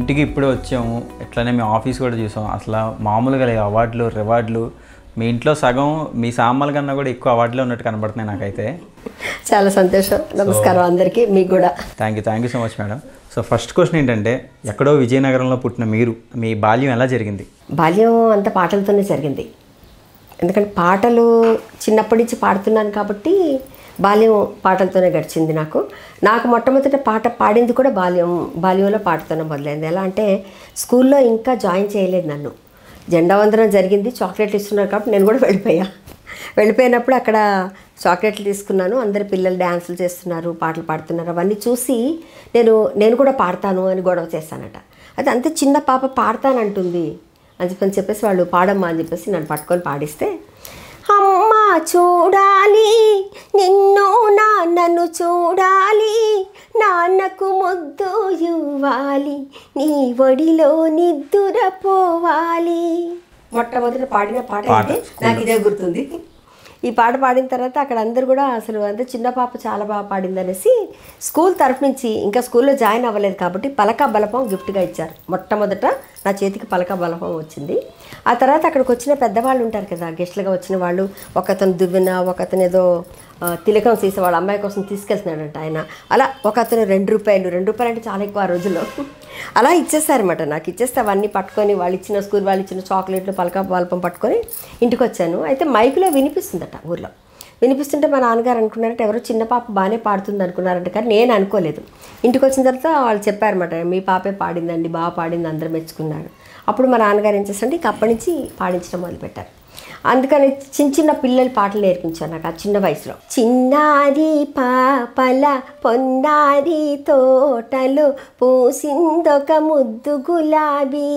ఇంటికి ఇప్పుడే వచ్చాము ఎట్లనే మీ ఆఫీస్ కూడా చూసాం అసలు మామూలుగా లేవు అవార్డులు రివార్డులు మీ ఇంట్లో సగం మీ సామాన్ల కన్నా కూడా ఎక్కువ అవార్డులే ఉన్నట్టు కనబడుతున్నాయి నాకైతే చాలా సంతోషం నమస్కారం అందరికీ మీకు కూడా thank you thank you so much madam so first question ఏంటంటే ఎక్కడో విజయనగరంలో పుట్టిన మీరు మీ బాల్యం ఎలా జరిగింది బాల్యం అంతా పాటలతోనే జరిగింది ఎందుకంటే పాటలు చిన్నప్పటి నుంచి పాడుతున్నాను కాబట్టి బాల్యం పాటలతోనే గడిచింది నాకు నాకు మొట్టమొదట పాట పాడింది కూడా బాల్యం బాల్యంలో పాటతోనే మొదలైంది ఎలా అంటే స్కూల్లో ఇంకా జాయిన్ చేయలేదు నన్ను జెండా వందనం జరిగింది చాక్లెట్లు ఇస్తున్నారు కాబట్టి నేను కూడా వెళ్ళిపోయా వెళ్ళిపోయినప్పుడు అక్కడ చాక్లెట్లు తీసుకున్నాను అందరు పిల్లలు డ్యాన్సులు చేస్తున్నారు పాటలు పాడుతున్నారు అవన్నీ చూసి నేను నేను కూడా పాడతాను అని గొడవ చేశానట అది అంత చిన్న పాప పాడతానంటుంది అని చెప్పని చెప్పేసి వాళ్ళు పాడమ్మా అని చెప్పేసి నన్ను పట్టుకొని పాడిస్తే అమ్మ చూడాలి నిన్ను నాన్నను చూడాలి నాన్నకు ముద్దు ఇవ్వాలి నీ ఒడిలో నిద్దురపోవాలి మొట్టమొదట పాడిన పాట పాట. అయితే నాకు ఇదే గుర్తుంది ఈ పాట పాడిన తర్వాత అక్కడ అందరు కూడా అసలు అంత చిన్న పాప చాలా బాగా పాడింది అనేసి స్కూల్ తరఫు నుంచి ఇంకా స్కూల్లో జాయిన్ అవ్వలేదు కాబట్టి పలక బలపం గిఫ్ట్గా ఇచ్చారు మొట్టమొదట నా చేతికి పలక బలపం వచ్చింది ఆ తర్వాత అక్కడికి వచ్చిన పెద్దవాళ్ళు ఉంటారు కదా గెస్ట్లుగా వచ్చిన వాళ్ళు ఒకతను దువ్వెన ఒకతను ఏదో ఆ, తిలకం సీసా వాళ్ళ అమ్మాయి కోసం తీసుకెళ్తున్నాడంట ఆయన అలా ఒక అతను రెండు రూపాయలు రెండు రూపాయలు అంటే చాలా ఎక్కువ ఆ రోజుల్లో అలా ఇచ్చేస్తారన్నమాట నాకు ఇచ్చేస్తే అవన్నీ పట్టుకొని వాళ్ళు ఇచ్చిన స్కూల్ వాళ్ళు ఇచ్చిన చాక్లెట్లు పలక బల్పం పట్టుకొని ఇంటికి వచ్చాను అయితే మైకులో వినిపిస్తుందట ఊర్లో వినిపిస్తుంటే మా నాన్నగారు అనుకున్నారంటే ఎవరో చిన్న పాప బాగానే పాడుతుంది అనుకున్నారంట కానీ నేను అనుకోలేదు ఇంటికి వచ్చిన తర్వాత వాళ్ళు చెప్పారన్నమాట మీ పాపే పాడిందండి బాగా పాడింది అందరూ మెచ్చుకున్నారు అప్పుడు మా నాన్నగారు ఏం చేస్తారంటే ఇక అప్పటి నుంచి పాడించడం మొదలుపెట్టారు అందుకని చిన్న చిన్న పిల్లలు పాటలు నేర్పించారు నాకు ఆ చిన్న వయసులో చిన్నారి పాపల పొన్నారి తోటలో పూసిందొక ముద్దు గులాబీ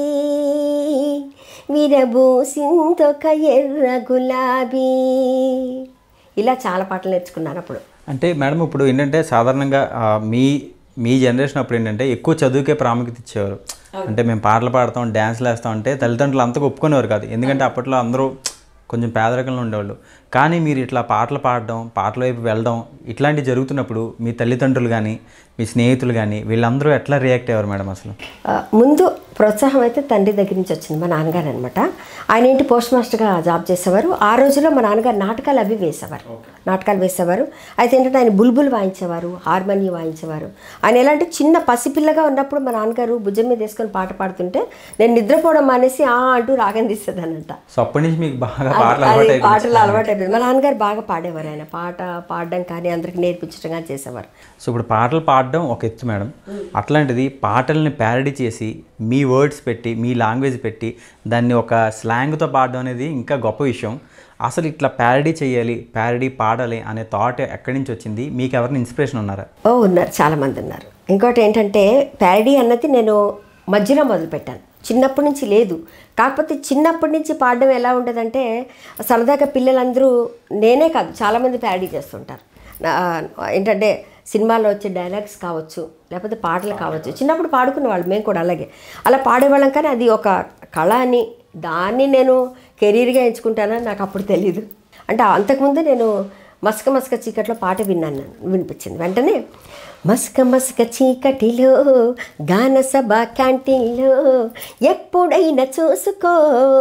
విరబూసిందొక ఎర్ర గులాబీ ఇలా చాలా పాటలు నేర్చుకున్నాను అప్పుడు అంటే మేడం ఇప్పుడు ఏంటంటే సాధారణంగా ఆ, మీ మీ జనరేషన్ అప్పుడు ఏంటంటే ఎక్కువ చదువుకే ప్రాముఖ్యత ఇచ్చేవారు అంటే మేము పాటలు పాడతాం డ్యాన్స్లు వేస్తాం అంటే తల్లిదండ్రులు అంతగా ఒప్పుకునేవారు కాదు ఎందుకంటే అప్పట్లో అందరూ కొంచెం పేదరికంలో ఉండేవాళ్ళు కానీ మీరు ఇట్లా పాటలు పాడడం పాటల వైపు వెళ్ళడం ఇట్లాంటివి జరుగుతున్నప్పుడు మీ తల్లిదండ్రులు కానీ మీ స్నేహితులు కానీ వీళ్ళందరూ ఎట్లా రియాక్ట్ అయ్యారు మేడం అసలు ఆ, ముందు ప్రోత్సాహం అయితే తండ్రి దగ్గర నుంచి వచ్చింది మా నాన్నగారు అనమాట ఆయన ఏంటి పోస్ట్ మాస్టర్గా జాబ్ చేసేవారు ఆ రోజుల్లో మా నాన్నగారు నాటకాలు అవి వేసేవారు నాటకాలు వేసేవారు అయితే ఏంటంటే ఆయన బుల్బుల్ వాయించేవారు హార్మోనియం వాయించేవారు ఆయన ఎలా అంటే చిన్న పసిపిల్లగా ఉన్నప్పుడు మా నాన్నగారు భుజం మీద వేసుకొని పాట పాడుతుంటే నేను నిద్రపోవడం మానేసి ఆ అంటూ రాగం తీసేదానంట సో అప్పటి నుంచి మీకు బాగా పాటలు అది అలవాటు అయిపోయింది పాటలు అలవాటు అయిపోయింది మా నాన్నగారు బాగా పాడేవారు ఆయన పాట పాడడం కానీ అందరికి నేర్పించడం కానీ చేసేవారు సో ఇప్పుడు పాటలు పాడడం ఒక ఎత్తు మేడం అట్లాంటిది పాటల్ని ప్యారడీ చేసి మీ వర్డ్స్ పెట్టి మీ లాంగ్వేజ్ పెట్టి దాన్ని ఒక స్లాంగ్తో పాడడం అనేది ఇంకా గొప్ప విషయం అసలు ఇట్లా ప్యారడీ చేయాలి ప్యారడీ పాడాలి అనే థాట్ ఎక్కడి నుంచి వచ్చింది మీకు ఎవరిని ఇన్స్పిరేషన్ ఉన్నారా ఓ ఉన్నారు చాలామంది ఉన్నారు ఇంకోటి ఏంటంటే ప్యారడీ అన్నది నేను మధ్యలో మొదలుపెట్టాను చిన్నప్పటి నుంచి లేదు కాకపోతే చిన్నప్పటి నుంచి పాడడం ఎలా ఉండదంటే సరదాగా పిల్లలందరూ నేనే కాదు చాలామంది ప్యారడీ చేస్తుంటారు నా- ఏంటంటే సినిమాలో వచ్చే డైలాగ్స్ కావచ్చు లేకపోతే పాటలు కావచ్చు చిన్నప్పుడు పాడుకునే వాళ్ళు మేము కూడా అలాగే అలా పాడేవాళ్ళం కానీ అది ఒక కళ అని దాన్ని నేను కెరీర్గా ఎంచుకుంటానని నాకు అప్పుడు తెలీదు అంటే అంతకుముందు నేను మస్క మస్క చీకట్లో పాట విన్నాను నేను వినిపించింది వెంటనే మస్క మస్క చీకటిలో గాన సభ క్యాంటీన్లో ఎప్పుడైనా చూసుకో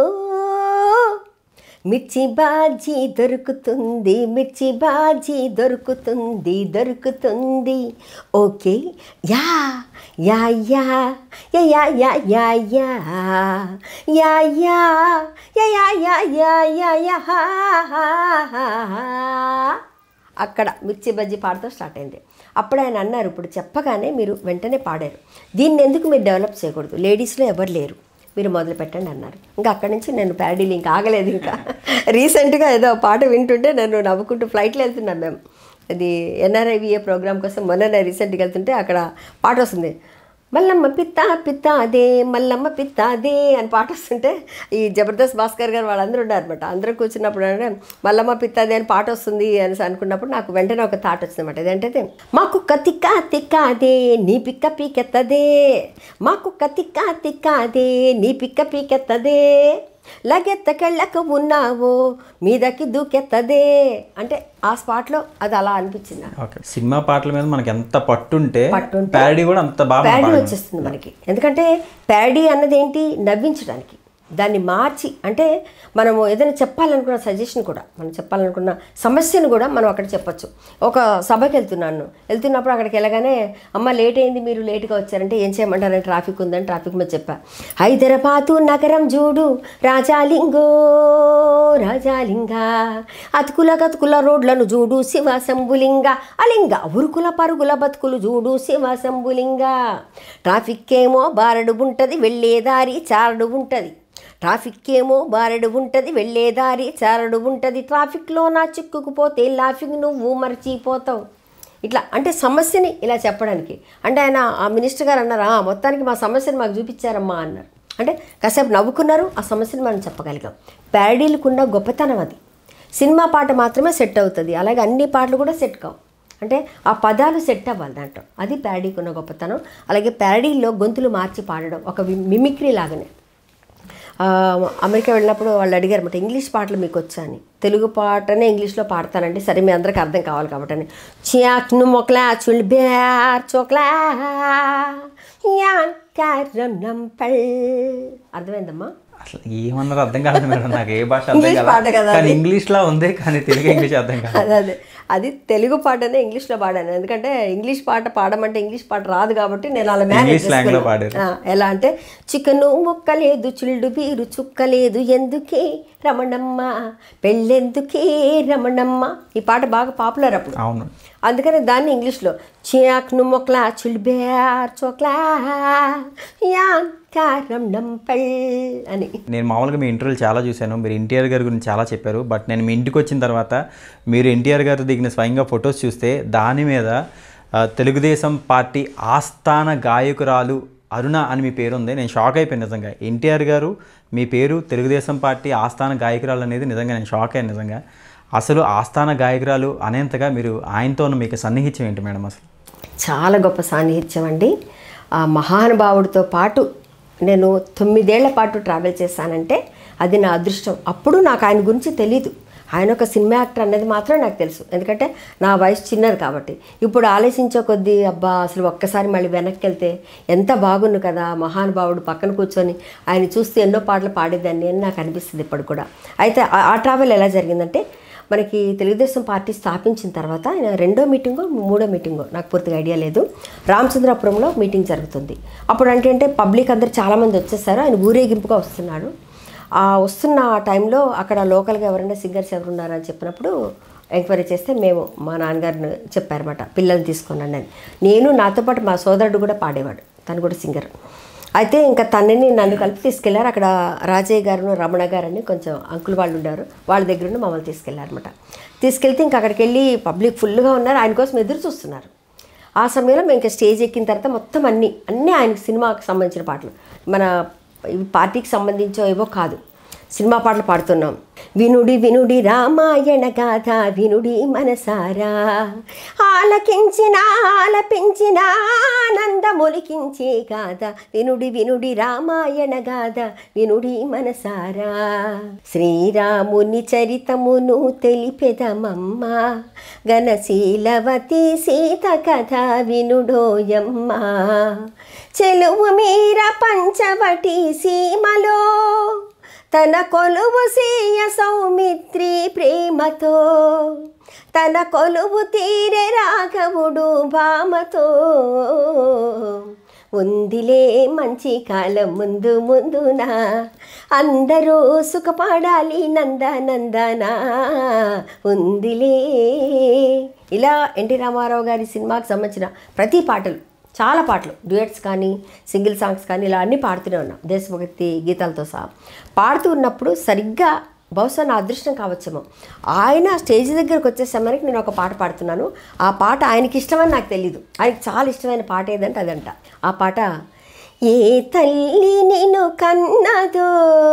మిర్చి బాజీ దొరుకుతుంది మిర్చి బాజీ దొరుకుతుంది దొరుకుతుంది okay ya ya ya ya ya ya ya ya ya ya ya ya ya ya ya ya అక్కడ మిర్చి బజ్జీ పాడుతూ స్టార్ట్ అయింది అప్పుడు ఆయన అన్నారు ఇప్పుడు చెప్పగానే మీరు వెంటనే పాడారు దీన్ని ఎందుకు మీరు డెవలప్ చేయకూడదు లేడీస్లో ఎవరు లేరు మీరు మొదలు పెట్టండి అన్నారు ఇంకా అక్కడి నుంచి నేను ప్యాడీలు ఇంకా ఆగలేదు ఇంకా రీసెంట్గా ఏదో పాట వింటుంటే నేను నవ్వుకుంటూ ఫ్లైట్లో వెళ్తున్నాను మేము అది ఎన్ఆర్ఐవిఏ ప్రోగ్రామ్ కోసం మొన్న రీసెంట్గా వెళ్తుంటే అక్కడ పాట వస్తుంది మల్లమ్మ పిత్త పిత్తాదే మల్లమ్మ పిత్తాదే అని పాట వస్తుంటే ఈ జబర్దస్త్ భాస్కర్ గారు వాళ్ళందరూ ఉన్నారు అనమాట అందరూ కూర్చున్నప్పుడు అంటే మల్లమ్మ పిత్తాదే అని పాట వస్తుంది అని అనుకున్నప్పుడు నాకు వెంటనే ఒక థాట్ వచ్చింది అనమాట ఏంటంటే మాకు కతిక్క తిక్కాదే నీ పిక్క పీకెత్తదే మాకు కతిక్క తిక్కాదే నీ పిక్క పీకెత్తదే లగెత్తకెళ్ళక ఉన్నావో మీదకి దూకెత్తదే అంటే ఆ స్పాట్లో అది అలా అనిపించింది నాకు. ఓకే సినిమా పాటల మీద మనకి ఎంత పట్టుంటే పట్టుంటే ప్యారడీ కూడా అంత బాగా ప్యాడీ పాడాలి. వచ్చేస్తుంది మనకి ఎందుకంటే ప్యాడీ అన్నది ఏంటి నవ్వించడానికి దాన్ని మార్చి అంటే మనము ఏదైనా చెప్పాలనుకున్న సజెషన్ కూడా మనం చెప్పాలనుకున్న సమస్యను కూడా మనం అక్కడ చెప్పొచ్చు ఒక సభకి వెళ్తున్నాను వెళ్తున్నప్పుడు అక్కడికి వెళ్ళగానే అమ్మ లేట్ అయింది మీరు లేట్గా వచ్చారంటే ఏం చేయమంటారని ట్రాఫిక్ ఉందని ట్రాఫిక్ మీద చెప్పా హైదరాబాదు నగరం చూడు రాజాలింగో రాజాలింగ అతుకుల గతుకుల రోడ్లను చూడు శివ శంభులింగ అలింగ ఉరుకుల పరుగుల బతుకులు చూడు శివ శంభులింగ ట్రాఫిక్ ఏమో బారడు ఉంటుంది వెళ్ళే దారి చారడు ఉంటుంది ట్రాఫిక్ ఏమో బారడు ఉంటుంది వెళ్ళే దారి చారడు ఉంటుంది ట్రాఫిక్లో నా చిక్కుకుపోతే లాఫింగ్ నువ్వు మర్చిపోతావు ఇట్లా అంటే సమస్యని ఇలా చెప్పడానికి అంటే ఆయన ఆ మినిస్టర్ గారు అన్నారు "ఆ, మొత్తానికి మా సమస్యని మాకు చూపించారమ్మా అన్నారు అంటే కాసేపు నవ్వుకున్నారు ఆ సమస్యని మనం చెప్పగలిగాం ప్యాడీలకున్న గొప్పతనం అది సినిమా పాట మాత్రమే సెట్ అవుతుంది అలాగే అన్ని పాటలు కూడా సెట్ కావు అంటే ఆ పదాలు సెట్ అవ్వాలి దాంట్లో అది ప్యాడీకి ఉన్న గొప్పతనం అలాగే ప్యాడీల్లో గొంతులు మార్చి పాడడం ఒక వి- మిమిక్రీ లాగానే ఆ, అమెరికా వెళ్ళినప్పుడు వాళ్ళు అడిగారు అనమాట ఇంగ్లీష్ పాటలు మీకు వచ్చా అని తెలుగు పాటనే ఇంగ్లీష్లో పాడతానండి సరే మీ అందరికి అర్థం కావాలి కాబట్టి అని చియాక్ను మొక్లా చుల్ బ్యార్ చోక్లా యాన్ కారణం పల్ అర్థమైందమ్మా అసలు ఏమన్నారు అర్థం కాలేదు మేడం నాకు ఏ భాష అర్థం ఇంగ్లీష్ పాట కదా కాలేదు కానీ అది. ఇంగ్లీష్ లా ఉంది కానీ తెలుగు ఇంగ్లీష్ అర్థం కాదు అదే అదే అది తెలుగు పాటనే ఇంగ్లీష్లో పాడాను ఎందుకంటే ఇంగ్లీష్ పాట పాడమంటే ఇంగ్లీష్ పాట రాదు కాబట్టి నేను అలా మేనేజ్ ఇంగ్లీష్ slang లో పాడారు. ఎలా అంటే చికెను ముక్కలేదు చిల్డు బీరు చుక్కలేదు ఎందుకే రమణమ్మ పెళ్ళెందుకే రమణమ్మ ఈ పాట బాగా పాపులర్ అప్పుడు అవును అందుకని దాన్ని ఇంగ్లీష్లో చియాక్ను మొక్లా చిల్బేర్ చోక్లా యాన్ కారం నంపల్ అని నేను మామూలుగా మీ ఇంటర్వ్యూలు చాలా చూశాను మీరు ఎన్టీఆర్ గారి గురించి చాలా చెప్పారు బట్ నేను మీ ఇంటికి వచ్చిన తర్వాత మీరు ఎన్టీఆర్ గారు దిగిన స్వయంగా ఫొటోస్ చూస్తే దాని మీద ఆ, తెలుగుదేశం పార్టీ ఆస్థాన గాయకురాలు అరుణ అని మీ పేరు ఉంది నేను షాక్ అయిపోయాను నిజంగా ఎన్టీఆర్ గారు మీ పేరు తెలుగుదేశం పార్టీ ఆస్థాన గాయకురాలు అనేది నిజంగా నేను షాక్ అయ్యాను నిజంగా అసలు ఆస్థాన గాయకురాలు అనేంతగా మీరు ఆయనతో ఉన్న మీకు సన్నిహిత్యం ఏంటి మేడం అసలు చాలా గొప్ప సాన్నిహిత్యం అండి ఆ మహానుభావుడితో పాటు నేను తొమ్మిదేళ్ల పాటు ట్రావెల్ చేశానంటే అది నా అదృష్టం అప్పుడు నాకు ఆయన గురించి తెలీదు ఆయన ఒక సినిమా యాక్టర్ అన్నది మాత్రం నాకు తెలుసు ఎందుకంటే నా వయసు చిన్నది కాబట్టి ఇప్పుడు ఆలోచించే కొద్దీ అబ్బా అసలు ఒక్కసారి మళ్ళీ వెనక్కి వెళ్తే ఎంత బాగుండు కదా మహానుభావుడు పక్కన కూర్చొని ఆయన చూస్తే ఎన్నో పాటలు పాడేదాన్ని అని నాకు అనిపిస్తుంది ఇప్పుడు కూడా అయితే ఆ- ఆ ట్రావెల్ ఎలా జరిగిందంటే మనకి తెలుగుదేశం పార్టీ స్థాపించిన తర్వాత ఆయన రెండో మీటింగో మూడో మీటింగో నాకు పూర్తిగా ఐడియా లేదు రామచంద్రపురంలో మీటింగ్ జరుగుతుంది అప్పుడు అంటే అంటే పబ్లిక్ అందరు చాలామంది వచ్చేసారు ఆయన ఊరేగింపుగా వస్తున్నాడు ఆ వస్తున్న ఆ టైంలో అక్కడ లోకల్గా ఎవరైనా సింగర్స్ ఎవరు ఉన్నారని చెప్పినప్పుడు ఎంక్వైరీ చేస్తే మేము మా నాన్నగారిని చెప్పారన్నమాట పిల్లల్ని తీసుకున్నాను అని నేను నాతో పాటు మా సోదరుడు కూడా పాడేవాడు తను కూడా సింగర్ అయితే ఇంకా తనని నన్ను కలిపి తీసుకెళ్లారు అక్కడ రాజయ్య గారు రమణ గారు అని కొంచెం అంకుల్ వాళ్ళు ఉండారు వాళ్ళ దగ్గర నుండి మమ్మల్ని తీసుకెళ్లారనమాట తీసుకెళ్తే ఇంకా అక్కడికి వెళ్ళి పబ్లిక్ ఫుల్గా ఉన్నారు ఆయన కోసం ఎదురు చూస్తున్నారు ఆ సమయంలో మేము ఇంకా స్టేజ్ ఎక్కిన తర్వాత మొత్తం అన్ని అన్నీ ఆయన సినిమాకి సంబంధించిన పాటలు మన ఇవి పార్టీకి సంబంధించో ఏవో కాదు సినిమా పాటలు పాడుతున్నాం వినుడి వినుడి రామాయణ గాథ వినుడి మనసారా ఆలకించిన ఆలపించిన ఆనందములికించే గాథ వినుడి వినుడి రామాయణ గాథ వినుడి మనసారా శ్రీరాముని చరితమును తెలిపెదమమ్మ గణశీలవతి సీత కథ వినుడోయమ్మ చెలువు మీర పంచవటి సీమలో తన కొలువు సీయ సౌమిత్రి ప్రేమతో తన కొలువు తీరే రాఘవుడు భామతో ఉందిలే మంచి కాలం ముందు ముందున అందరూ సుఖపడాలి నందనందన ఉందిలే ఇలా ఎన్టీ రామారావు గారి సినిమాకి సంబంధించిన ప్రతి పాటలు చాలా పాటలు డ్యూయట్స్ కానీ సింగిల్ సాంగ్స్ కానీ ఇలా అన్నీ పాడుతూనే ఉన్నాం దేశభక్తి గీతాలతో సహా పాడుతూ ఉన్నప్పుడు సరిగ్గా బహుశా నా అదృష్టం కావచ్చేమో ఆయన స్టేజ్ దగ్గరకు వచ్చే సమయానికి నేను ఒక పాట పాడుతున్నాను ఆ పాట ఆయనకి ఇష్టమని నాకు తెలీదు ఆయనకి చాలా ఇష్టమైన పాట ఏదంటే అదంట ఆ పాట ఏ తల్లి నేను కన్నదో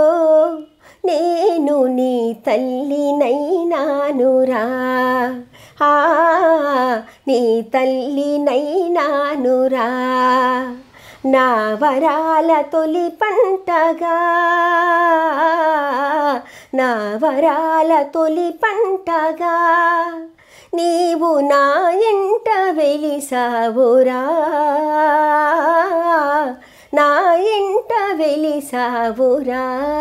నేను నీ తల్లినైనానురా ఆ, నీ తల్లినైనానురా నా వరాల తొలి పంటగా నా వరాల తొలి పంటగా నీవు నా ఇంట వెలిసావురా నా ఇంట వెలిసావురా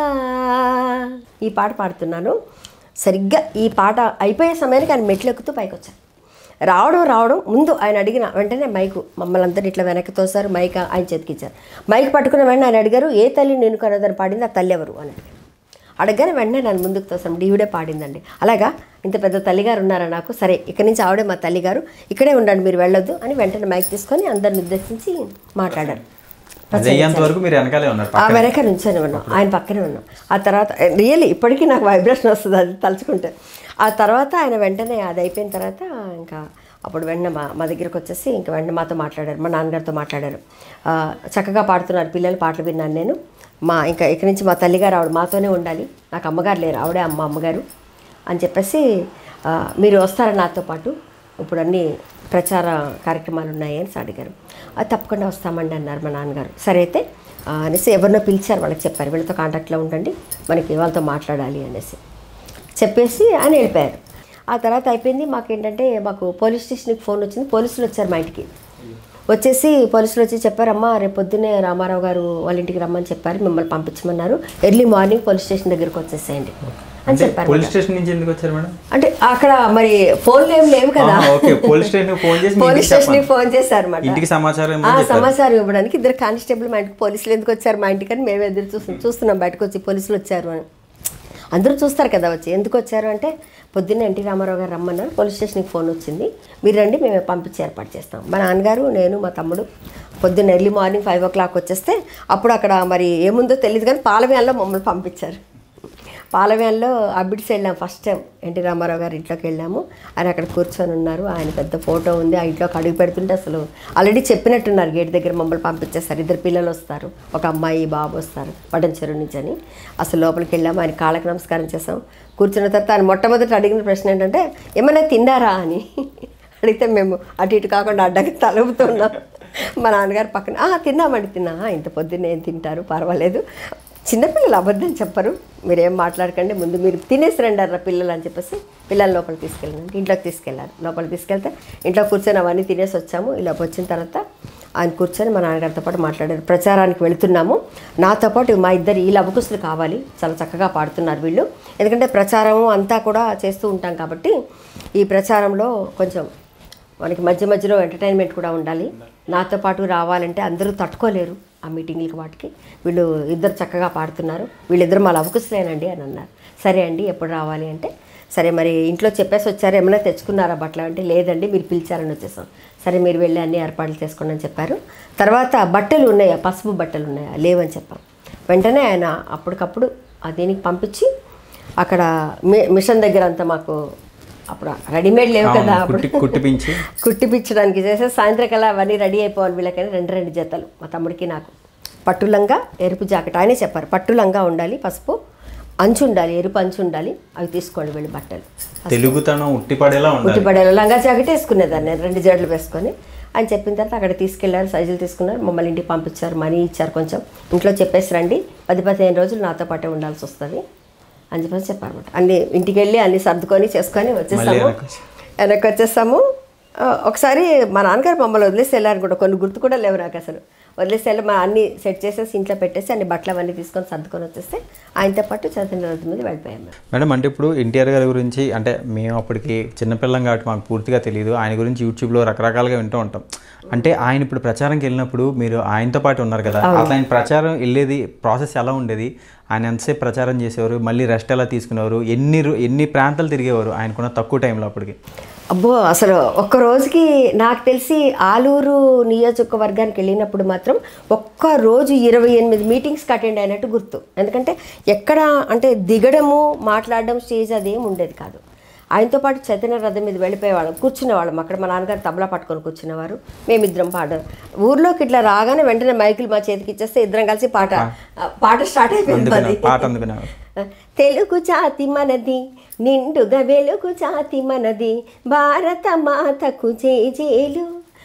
ఈ పాట పాడుతున్నాను సరిగ్గా ఈ పాట అయిపోయే సమయానికి ఆయన మెట్లు ఎక్కుతూ పైకి వచ్చారు రావడం రావడం ముందు ఆయన అడిగిన వెంటనే మైకు మమ్మల్ని అందరినీ ఇట్లా వెనక్కి తోసారు మైక్ ఆయన చేతికిచ్చారు మైక్ పట్టుకున్న వెంటనే ఆయన అడిగారు ఏ తల్లి నేను కన్నదని పాడింది ఆ తల్లి ఎవరు అని అడిగారు అడగగానే వెంటనే నన్ను ముందుకు తోసాం డీవిడే పాడిందండి అలాగా ఇంత పెద్ద తల్లిగారు ఉన్నారా నాకు సరే ఇక్కడి నుంచి ఆవిడే మా తల్లిగారు ఇక్కడే ఉండండి మీరు వెళ్ళొద్దు అని వెంటనే మైక్ తీసుకొని అందరిని ఉద్దేశించి మాట్లాడారు అది అయ్యేంత వరకు మీరు వెనకాలే ఉన్నారు ఆ వెనక నుంచొని ఉన్నాం ఆయన పక్కనే ఉన్నాం ఆ తర్వాత రియల్లీ ఇప్పటికీ నాకు వైబ్రేషన్ వస్తుంది అది తలుచుకుంటే ఆ తర్వాత ఆయన వెంటనే అది అయిపోయిన తర్వాత ఇంకా అప్పుడు వెంటనే మా మా దగ్గరికి వచ్చేసి ఇంకా వెంటనే మాతో మాట్లాడారు మా నాన్నగారితో మాట్లాడారు ఆ, చక్కగా పాడుతున్నారు పిల్లలు పాటలు విన్నాను నేను మా ఇంకా ఇక్కడి నుంచి మా తల్లిగారు ఆవిడ మాతోనే ఉండాలి నాకు అమ్మగారు లేరు ఆవిడే అమ్మ అమ్మగారు అని చెప్పేసి ఆ, మీరు వస్తారా నాతో పాటు ఇప్పుడు అన్ని ప్రచార కార్యక్రమాలు ఉన్నాయి అని అడిగారు అది తప్పకుండా వస్తామండి అన్నారు మా నాన్నగారు సరే అయితే ఆ, అనేసి ఎవరినో పిలిచారు వాళ్ళకి చెప్పారు వీళ్ళతో కాంటాక్ట్లో ఉండండి మనకి వాళ్ళతో మాట్లాడాలి అనేసి చెప్పేసి ఆయన వెళ్ళిపోయారు ఆ తర్వాత అయిపోయింది మాకు ఏంటంటే మాకు పోలీస్ స్టేషన్కి ఫోన్ వచ్చింది పోలీసులు వచ్చారు మా ఇంటికి వచ్చేసి పోలీసులు వచ్చి చెప్పారమ్మా రేపు పొద్దున్నే రామారావు గారు వాళ్ళ ఇంటికి రమ్మని చెప్పారు మిమ్మల్ని పంపించమన్నారు ఎర్లీ మార్నింగ్ పోలీస్ స్టేషన్ దగ్గరికి వచ్చేసేయండి అని అంటే చెప్పారు పోలీస్ స్టేషన్ నుంచి ఎందుకు వచ్చారు మేడం అంటే అక్కడ మరి ఫోన్లు ఏం లేవు కదా ఆహా, ఓకే పోలీస్ స్టేషన్ ఫోన్ చేసి మీ పోలీస్ ఇంటికి స్టేషన్కి చెప్పండి. ఫోన్ చేశారు అన్నమాట ఇంటికి సమాచారం ఆ, ఇవ్వమని చెప్పారు. సమాచారం ఇవ్వడానికి ఇద్దరు కానిస్టేబుల్ మా ఇంటికి పోలీసులు ఎందుకు వచ్చారు మా ఇంటికి అని మేము ఎదురు చూస్తున్నాం చూస్తున్నాం బయటకు వచ్చి పోలీసులు వచ్చారు అని అందరూ చూస్తారు కదా వచ్చి ఎందుకు వచ్చారు అంటే పొద్దున్న ఎన్టీ రామారావు గారు రమ్మన్నారు పోలీస్ స్టేషన్కి ఫోన్ వచ్చింది మీరు రండి మేము పంపించి ఏర్పాటు చేస్తాం మా నాన్నగారు నేను మా తమ్ముడు పొద్దున్న early morning five o'clock వచ్చేస్తే అప్పుడు అక్కడ మరి ఏముందో తెలియదు కానీ పాలవ్యాన్లో మమ్మల్ని పంపించారు పాలవ్యాన్లో అబ్బిడ్స్ వెళ్ళాం ఫస్ట్ టైం ఎన్టీ రామారావు గారి ఇంట్లోకి వెళ్ళాము ఆయన అక్కడ కూర్చొని ఉన్నారు ఆయన పెద్ద ఫోటో ఉంది ఆ ఇంట్లోకి అడుగు పెడుతుంటే అసలు ఆల్రెడీ చెప్పినట్టున్నారు గేట్ దగ్గర మమ్మల్ని పంపించేస్తారు ఇద్దరు పిల్లలు వస్తారు ఒక అమ్మాయి బాబు వస్తారు పటన్ చెరువు నుంచి అని అసలు లోపలికి వెళ్ళాము ఆయన కాళ్ళకి నమస్కారం చేసాం కూర్చున్న తర్వాత ఆయన మొట్టమొదటి అడిగిన ప్రశ్న ఏంటంటే ఏమైనా తిన్నారా అని అడిగితే మేము అటు ఇటు కాకుండా అడ్డకి తలుపుతున్నాం మా నాన్నగారు పక్కన "ఆ, తిన్నామండి తిన్నా "ఆ, ఇంత పొద్దున్నే ఏం తింటారు పర్వాలేదు చిన్నపిల్లలు అబద్ధం చెప్పరు మీరేం మాట్లాడకండి ముందు మీరు తినేసి రండి అన్న పిల్లలు అని చెప్పేసి పిల్లలు లోపలికి తీసుకెళ్ళండి ఇంట్లోకి తీసుకెళ్ళారు లోపలికి తీసుకెళ్తే ఇంట్లో కూర్చొని అవన్నీ తినేసి వచ్చాము ఇలా వచ్చిన తర్వాత ఆయన కూర్చొని మా నాన్నగారితో పాటు మాట్లాడారు ప్రచారానికి వెళుతున్నాము నాతో పాటు మా ఇద్దరు ఈ లవకుస్తులు కావాలి చాలా చక్కగా పాడుతున్నారు వీళ్ళు ఎందుకంటే ప్రచారం అంతా కూడా చేస్తూ ఉంటాం కాబట్టి ఈ ప్రచారంలో కొంచెం మనకి మధ్య మధ్యలో ఎంటర్టైన్మెంట్ కూడా ఉండాలి నాతో పాటు రావాలంటే అందరూ తట్టుకోలేరు ఆ మీటింగ్లకి వాటికి వీళ్ళు ఇద్దరు చక్కగా పాడుతున్నారు వీళ్ళిద్దరు మా లవకుస్తులేనండి అని అన్నారు సరే అండి ఎప్పుడు రావాలి అంటే సరే మరి ఇంట్లో చెప్పేసి వచ్చారు ఏమైనా తెచ్చుకున్నారా బట్టలు అంటే లేదండి మీరు పిలిచారని వచ్చేసాం సరే మీరు వెళ్ళి అన్ని ఏర్పాట్లు చేసుకోండి అని చెప్పారు తర్వాత బట్టలు ఉన్నాయా పసుపు బట్టలు ఉన్నాయా లేవని చెప్పాం వెంటనే ఆయన అప్పటికప్పుడు ఆ దీనికి పంపించి అక్కడ మి- మిషన్ దగ్గర అంతా మాకు అప్పుడు రెడీమేడ్ లేవు కదా అవును, అప్పుడు కుట్టి కుట్టిపించి కుట్టిపించడానికి చేస్తే సాయంత్రకల్లా అవన్నీ రెడీ అయిపోవాలి వీళ్ళకని రెండు రెండు జతలు మా తమ్ముడికి నాకు పట్టులంగా ఎరుపు జాకెట్ ఆయనే చెప్పారు పట్టులంగా ఉండాలి పసుపు అంచు ఉండాలి ఎరుపు అంచు ఉండాలి అవి తీసుకోండి వీళ్ళు బట్టలు తెలుగుతనం ఉట్టిపడేలా ఉండాలి ఉట్టిపడేలో లంగా జాకెట్ వేసుకునేదాన్ని నేను రెండు జడలు వేసుకొని అని చెప్పిన తర్వాత అక్కడ తీసుకెళ్లారు సైజులు తీసుకున్నారు మమ్మల్ని ఇంటికి పంపించారు మనీ ఇచ్చారు కొంచెం ఇంట్లో చెప్పేసి రండి పది పదిహేను రోజులు నాతో పాటే ఉండాల్సి వస్తుంది అని చెప్పేసి చెప్పారన్నమాట అన్ని ఇంటికి వెళ్ళి అన్ని సర్దుకొని చేసుకొని వచ్చేసాము వెనక్కి వచ్చి- వెనక్కి వచ్చేసాము ఆ, ఒకసారి మా నాన్నగారు మమ్మల్ని వదిలేసి వెళ్ళారు కూడా కొన్ని గుర్తు కూడా లేవు నాకు అసలు వదిలేసి వెళ్ళి మా అన్ని సెట్ చేసేసి ఇంట్లో పెట్టేసి అన్ని బట్టలు అవన్నీ తీసుకొని సర్దుకొని వచ్చేస్తే ఆయనతో పాటు చదువుతున్న రోజు మీద వెళ్ళిపోయాము మేము. మేడం అంటే ఇప్పుడు ఎన్టీఆర్ గారి గురించి అంటే మేము అప్పటికి చిన్నపిల్లం కాబట్టి మాకు పూర్తిగా తెలియదు ఆయన గురించి యూట్యూబ్లో రకరకాలుగా వింటూ ఉంటాం అంటే ఆయన ఇప్పుడు ప్రచారంకి వెళ్ళినప్పుడు మీరు ఆయనతో పాటు ఉన్నారు కదా అసలు ఆయన ప్రచారం వెళ్ళేది ప్రాసెస్ ఎలా ఉండేది ఆయన ఎంతసేపు ప్రచారం చేసేవారు మళ్ళీ రెస్ట్ ఎలా తీసుకునేవారు ఎన్ని రో- ఎన్ని ప్రాంతాలు తిరిగేవారు ఆయనకున్న తక్కువ టైంలో అప్పటికి అబ్బో అసలు ఒక్క రోజుకి నాకు తెలిసి ఆలూరు నియోజకవర్గానికి వెళ్ళినప్పుడు మాత్రం ఒక్క రోజు ఇరవై ఎనిమిది మీటింగ్స్కి అటెండ్ అయినట్టు గుర్తు ఎందుకంటే ఎక్కడ అంటే దిగడము మాట్లాడడం స్టేజ్ అదేం ఉండేది కాదు ఆయనతో పాటు చైతన్య రథం మీద వెళ్ళిపోయేవాళ్ళం కూర్చునేవాళ్ళం అక్కడ మా నాన్నగారు తబలా పట్టుకొని కూర్చునేవారు మేమిద్దరం పాట ఊర్లోకి ఇట్లా రాగానే వెంటనే మైకులు మా చేతికి ఇచ్చేస్తే ఇద్దరం కలిసి పాట పాట స్టార్ట్ అయిపోయింది అందుకునే మాది. పాట అందుకునేవారు తెలుగు జాతి మనది నిండుగా వెలుగు జాతి మనది భారత మాతకు జేజేలు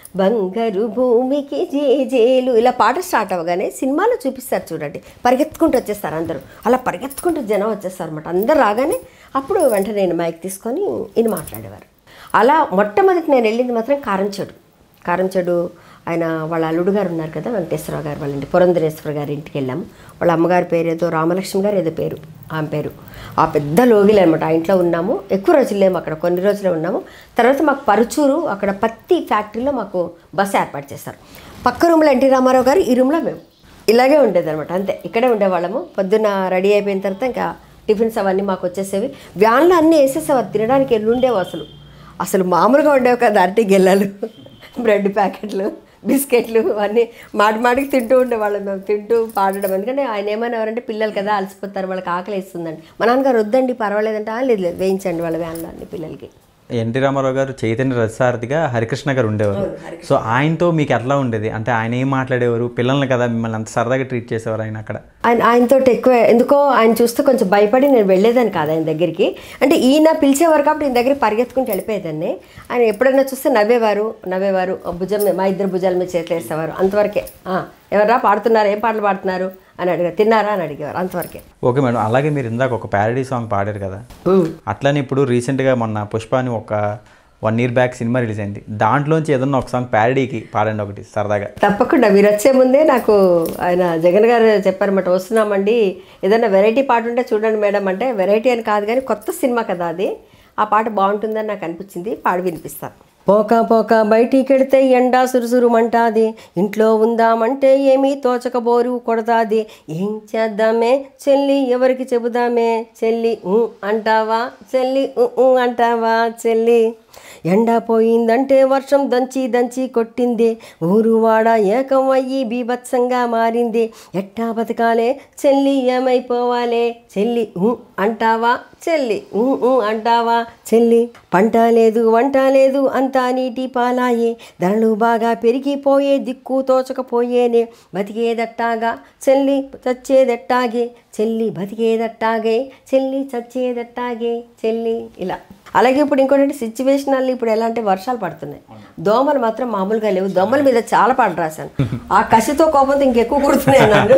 బంగారు భూమికి జేజేలు ఇలా పాట స్టార్ట్ అవ్వగానే సినిమాలో చూపిస్తారు చూడండి పరిగెత్తుకుంటూ వచ్చేస్తారు అందరూ అలా పరిగెత్తుకుంటూ జనం వచ్చేస్తారు అనమాట అందరు రాగానే అప్పుడు వెంటనే నేను మైక్ తీసుకొని ఈయన మాట్లాడేవారు అలా మొట్టమొదటి నేను వెళ్ళింది మాత్రం కారంచెడు కారంచెడు ఆయన వాళ్ళ అల్లుడు గారు ఉన్నారు కదా వెంకటేశ్వరరావు గారు వాళ్ళ ఇంటి పురంధరేశ్వర గారి ఇంటికి వెళ్ళాము వాళ్ళ అమ్మగారి పేరు ఏదో రామలక్ష్మి గారు ఏదో పేరు ఆమె పేరు ఆ పెద్ద లోగిలు అనమాట ఆ ఇంట్లో ఉన్నాము ఎక్కువ రోజులు లేము అక్కడ కొన్ని రోజులే ఉన్నాము తర్వాత మాకు పరుచూరు అక్కడ పత్తి ఫ్యాక్టరీలో మాకు బస్సు ఏర్పాటు చేస్తారు పక్క రూమ్లో ఎన్టీ రామారావు గారు ఈ రూమ్లో మేము ఇలాగే ఉండేది అనమాట అంతే ఇక్కడే ఉండేవాళ్ళము పొద్దున్న రెడీ అయిపోయిన తర్వాత ఇంకా టిఫిన్స్ అవన్నీ మాకు వచ్చేసేవి వ్యాన్లో అన్నీ వేసేసేవారు తినడానికి ఎల్లు ఉండేవి అసలు అసలు మామూలుగా ఉండేవి కదా అరటి గెల్లలు బ్రెడ్ ప్యాకెట్లు బిస్కెట్లు అన్నీ మాటి మాటికి తింటూ ఉండేవాళ్ళం మేము తింటూ పాడడం ఎందుకంటే ఆయన ఏమైనా ఎవరంటే పిల్లలు కదా అలసిపోతారు వాళ్ళకి ఆకలి వేస్తుందండి మా నాన్నగారు వద్దండి పర్వాలేదంటే "ఆ, లేదు లేదు వేయించండి వాళ్ళ వ్యాన్లో అన్ని పిల్లలకి ఎన్టీ రామారావు గారు చైతన్య రథసారథిగా హరికృష్ణ గారు ఉండేవారు సో ఆయనతో మీకు ఎట్లా ఉండేది అంటే ఆయన ఏం మాట్లాడేవారు పిల్లల్ని కదా మిమ్మల్ని అంత సరదాగా ట్రీట్ చేసేవారు ఆయన అక్కడ ఆయన ఆయనతో ఎక్కువ ఎందుకో ఆయన చూస్తే కొంచెం భయపడి నేను వెళ్ళేదాన్ని కాదు ఆయన దగ్గరికి అంటే ఈయన పిలిచేవారు కాబట్టి ఈయన దగ్గర పరిగెత్తుకుంటూ వెళ్ళిపోయేదాన్ని ఆయన ఎప్పుడైనా చూస్తే నవ్వేవారు నవ్వేవారు ఆ భుజం మీద- మా ఇద్దరు భుజాల మీద చేతులు వేసేవారు అంతవరకే "ఆ, ఎవర్రా పాడుతున్నారు ఏం పాటలు పాడుతున్నారు అని అడిగారు తిన్నారా అని అడిగేవారు అంతవరకే ఓకే మేడం అలాగే మీరు ఇందాక ఒక ప్యారడీ సాంగ్ పాడారు కదా అట్లనే ఇప్పుడు రీసెంట్గా మొన్న పుష్ప అని ఒక వన్ ఇయర్ బ్యాక్ సినిమా రిలీజ్ అయింది దాంట్లోంచి ఏదన్నా ఒక సాంగ్ ప్యారడీకి పాడండి ఒకటి సరదాగా తప్పకుండా మీరు వచ్చే ముందే నాకు ఆయన జగన్ గారు చెప్పారన్నమాట వస్తున్నామండి ఏదైనా వెరైటీ పాట ఉంటే చూడండి మేడం అంటే వెరైటీ అని కాదు కానీ కొత్త సినిమా కదా అది ఆ పాట బాగుంటుందని నాకు అనిపించింది పాడి వినిపిస్తాను పోక పోక బయటికెడితే ఎండా సురుసురుమంటాది ఇంట్లో ఉందామంటే ఏమీ తోచక బోరు కొడతాది ఏం చేద్దామే చెల్లి ఎవరికి చెబుదామే చెల్లి ఊ అంటావా చెల్లి ఊ ఊ అంటావా చెల్లి ఎండ పోయిందంటే వర్షం దంచి దంచి కొట్టింది ఊరు వాడ ఏకం అయ్యి బీభత్సంగా మారింది ఎట్టా బతకాలే చెల్లి ఏమైపోవాలే చెల్లి ఊ అంటావా చెల్లి ఊ ఊ అంటావా చెల్లి పంట లేదు వంట లేదు అంతా నీటి పాలాయే ధరలు బాగా పెరిగిపోయే దిక్కు తోచకపోయేనే బతికేదట్టాగా చెల్లి చచ్చేదట్టాగే చెల్లి బతికేదట్టాగే చెల్లి చచ్చేదట్టాగే చెల్లి ఇలా అలాగే ఇప్పుడు ఇంకోటి సిచ్యువేషనల్ ఇప్పుడు ఎలా అంటే వర్షాలు పడుతున్నాయి దోమలు మాత్రం మామూలుగా లేవు దోమల మీద చాలా పాట రాశాను ఆ కసితో కోపంతో ఇంకెక్కువ కుడుతున్నాయి నన్ను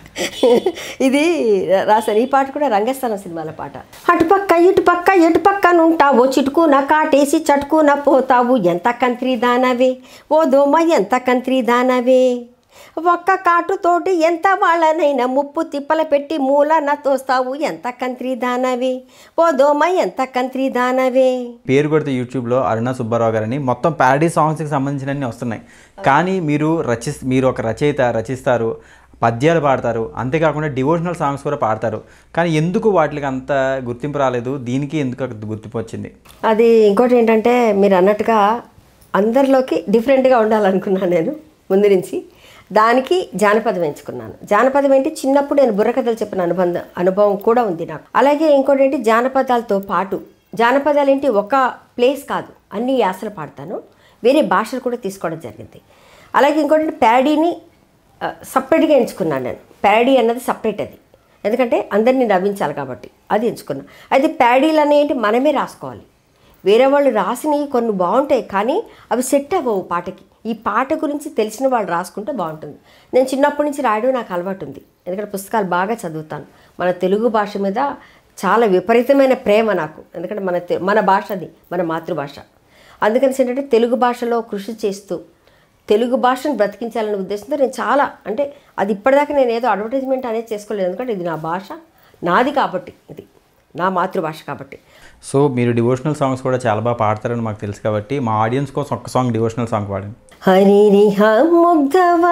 ఇది రాశాను ఈ పాట కూడా రంగస్థలం సినిమాల పాట అటుపక్క ఇటుపక్క ఎటుపక్క నుంటావో చిటుకు నా కాటేసి చటుకు నా పోతావు ఎంత కంత్రి దానవే ఓ దోమ ఎంత కంత్రి దానవే ఒక్క కాటుతోటి ఎంత వాళ్ళనైనా ముప్పు తిప్పల పెట్టి మూలన తోస్తావు ఎంత కంత్రి దానవే ఓ దోమ ఎంత కంత్రి దానవే పేరు కొడితే యూట్యూబ్లో అరుణ సుబ్బారావు గారని మొత్తం ప్యారడీ సాంగ్స్కి సంబంధించినవి వస్తున్నాయి కానీ మీరు రచి మీరు ఒక రచయిత రచిస్తారు పద్యాలు పాడతారు అంతేకాకుండా డివోషనల్ సాంగ్స్ కూడా పాడతారు కానీ ఎందుకు వాటికి అంత గుర్తింపు రాలేదు దీనికి ఎందుకు అంత గుర్తింపు వచ్చింది అది ఇంకోటి ఏంటంటే మీరు అన్నట్టుగా అందరిలోకి డిఫరెంట్గా ఉండాలనుకున్నాను నేను ముందు నుంచి దానికి జానపదం ఎంచుకున్నాను జానపదం ఏంటి చిన్నప్పుడు నేను బుర్రకథలు చెప్పిన అనుబంధం అనుభవం కూడా ఉంది నాకు అలాగే ఇంకోటి ఏంటి జానపదాలతో పాటు జానపదాలు ఏంటి ఒక ప్లేస్ కాదు అన్ని యాసలు పాడతాను వేరే భాషలు కూడా తీసుకోవడం జరిగింది అలాగే ఇంకోటి ప్యాడీని సపరేట్గా ఎంచుకున్నాను నేను ప్యాడీ అన్నది సపరేట్ అది ఎందుకంటే అందరినీ నవ్వించాలి కాబట్టి అది ఎంచుకున్నాను అయితే ప్యాడీలు అనేవి మనమే రాసుకోవాలి వేరే వాళ్ళు రాసినవి కొన్ని బాగుంటాయి కానీ అవి సెట్ అవ్వవు పాటకి ఈ పాట గురించి తెలిసిన వాళ్ళు రాసుకుంటే బాగుంటుంది నేను చిన్నప్పటి నుంచి రాయడం నాకు అలవాటు ఉంది ఎందుకంటే పుస్తకాలు బాగా చదువుతాను మన తెలుగు భాష మీద చాలా విపరీతమైన ప్రేమ నాకు ఎందుకంటే మన తె- మన భాష అది మన మాతృభాష అందుకని ఏంటంటే తెలుగు భాషలో కృషి చేస్తూ తెలుగు భాషను బ్రతికించాలనే ఉద్దేశంతో నేను చాలా అంటే అది ఇప్పటిదాకా నేను ఏదో అడ్వర్టైజ్మెంట్ అనేది చేసుకోలేదు ఎందుకంటే ఇది నా భాష నాది కాబట్టి ఇది నా మాతృభాష కాబట్టి సో మీరు డివోషనల్ సాంగ్స్ కూడా చాలా బాగా పాడతారని మాకు తెలుసు కాబట్టి మా ఆడియన్స్ కోసం ఒక్క సాంగ్ డివోషనల్ సాంగ్ పాడండి ಹರಿರಿಹ ಮುಗ್ಧವ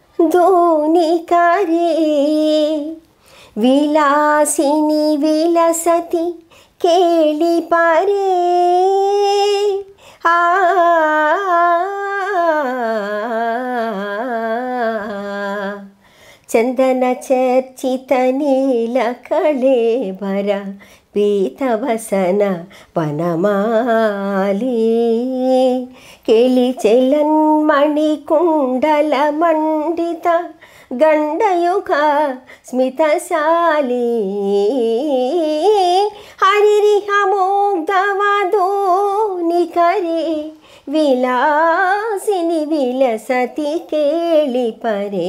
ದೋಣಿಕಾರೇ ವಿಲಾಸಿನಿ ವಿಲಸತಿ ಕೇಳಿ ಪಾರೇ ಆ ಚಂದನ ಚರ್ಚಿತ ನೀಲ ಕಳೇಬರ ಪೀತವಸನ ವನಮಾಲಿ ಕೇಳಿ ಚೆಲನ್ಮಣಿ ಕುಂಡಲ ಮಂಡಿತ ಗಂಡಯುಗ ಸ್ಮಿತಶಾಲಿ ಹರಿರಿಹ ಮುಗ್ಧವಧೋ ನಿಖರೆ విలాసిని విలసతి కేళి పరే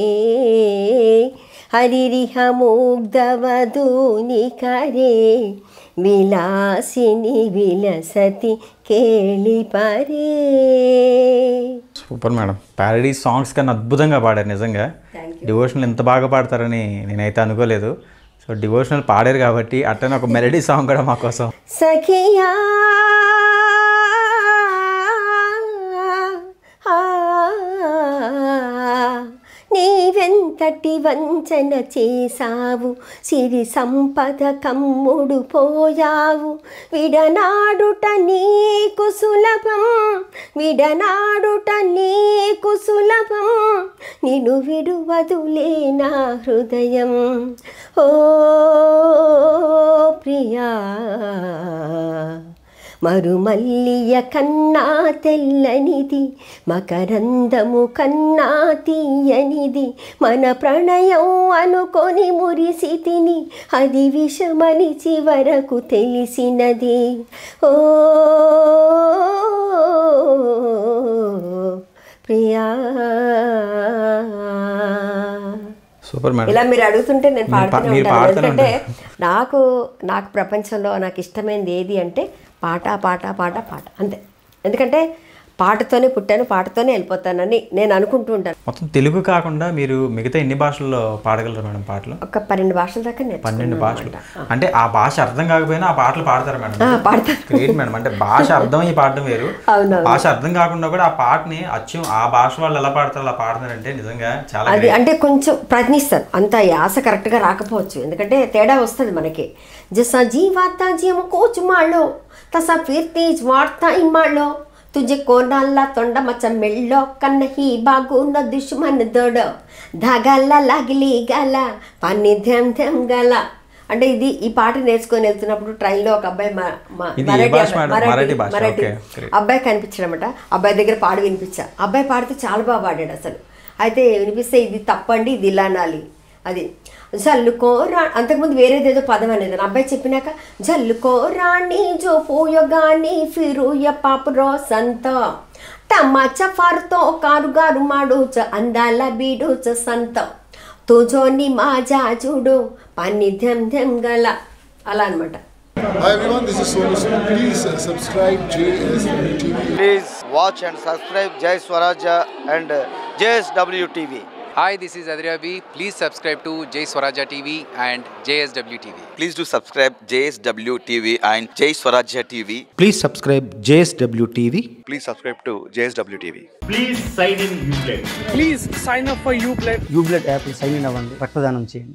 హరిరిహ ముగ్ధవధూని కరే విలాసిని విలసతి కేళి పరే సూపర్ మేడం ప్యారడీ సాంగ్స్ కన్నా అద్భుతంగా పాడారు నిజంగా డివోషనల్ ఎంత బాగా పాడతారని నేనైతే అనుకోలేదు సో డివోషనల్ పాడారు కాబట్టి అట్టనే ఒక మెలడీ సాంగ్ కూడా మా కోసం సఖియా నీవెంతటి వంచన చేసావు సిరి సంపద కమ్ముడు పోయావు విడనాడుట నీకు సులభం విడనాడుట నీకు సులభం నిన్ను విడువదులే నా హృదయం ఓ ప్రియా మరుమల్లియ కన్నా తెల్లనిది మకరందము కన్నా తీయనిది మన ప్రణయం అనుకొని మురిసితిని అది విషమని చివరకు తెలిసినది ఓ ప్రియా సూపర్ మేడం ఇలా మీరు అడుగుతుంటే నేను మీరు పా- పాడుతూనే మీరు ఉంటాను పాడుతూనే ఎందుకంటే నాకు నాకు ప్రపంచంలో నాకు ఇష్టమైనది ఏది అంటే పాట పాట పాట పాట అంతే ఎందుకంటే పాటతోనే పుట్టాను పాటతోనే వెళ్ళిపోతానని నేను అనుకుంటూ ఉంటాను మొత్తం తెలుగు కాకుండా మీరు మిగతా ఎన్ని భాషల్లో పాడగలరు మేడం పాటలు ఒక పన్నెండు భాషల దాకా పన్నెండు నేర్చుకున్నాను భాషలు అంటే ఆ భాష అర్థం కాకపోయినా ఆ పాటలు పాడతారు మేడం పాడతాను గ్రేట్ మేడం అంటే భాష అర్థం ఈ పాడడం వేరు అవునవును. భాష అర్థం కాకుండా కూడా ఆ పాటని అచ్చం ఆ భాష వాళ్ళు ఎలా పాడతారు అలా పాడతారంటే నిజంగా చాలా అది అంటే కొంచెం ప్రయత్నిస్తాను అంత యాస కరెక్ట్గా రాకపోవచ్చు ఎందుకంటే తేడా వస్తుంది మనకి జసా జీవాతా జీవ కోచు మాళ్ళో తసా ఫీర్తీజ్ వార్తా ఇమ్మాళ్ళో తుజే కోనాల తొండ మచ్చ మెళ్ళో కన్న హీ బాగున్న దుష్మన్ దొడ ధగల్ల లగిలి గల పన్ని ధ్యం ధ్యం గల అంటే ఇది ఈ పాట నేర్చుకొని వెళ్తున్నప్పుడు ట్రైన్లో ఒక అబ్బాయి మ- మ- ఇది ఏ మరాఠీ భాష అబ్బాయి- మేడం? మరాఠీ మరాఠీ భాష, మరాఠీ ఓకే, great. అబ్బాయి కనిపించడమట అబ్బాయి దగ్గర పాడు వినిపించా అబ్బాయి పాడితే చాలా బాగా పాడాడు అసలు అయితే వినిపిస్తే ఇది తప్పండి ఇది ఇలా అనాలి అది జల్లుకోరా అంతకుముందు వేరేదేదో పదం అనేది అబ్బాయి చెప్పినాక జల్లుకోరాణి జో పోయోగాని ఫిరుయ పాపరో సంత టమాచ ఫారుతో కారుగారు మాడోచ అందాల బీడోచ సంత తుజోని మాజా చూడు పన్ని ధెం ధెం గల అలా అనమాట Hi everyone, this is Sonu Sood. Please uh, subscribe JSW TV. Please watch and subscribe Jai Swaraja and uh, JSW TV. Hi, this is Adria B. Please subscribe to Jay Swaraja TV and JSW TV. Please do subscribe JSW TV and Jay Swarajya TV. Please subscribe JSW TV. Please subscribe to JSW TV. Please sign in యూప్లేట్ యూబ్లెట్ app sign in అవ్వండి రక్తదానం చేయండి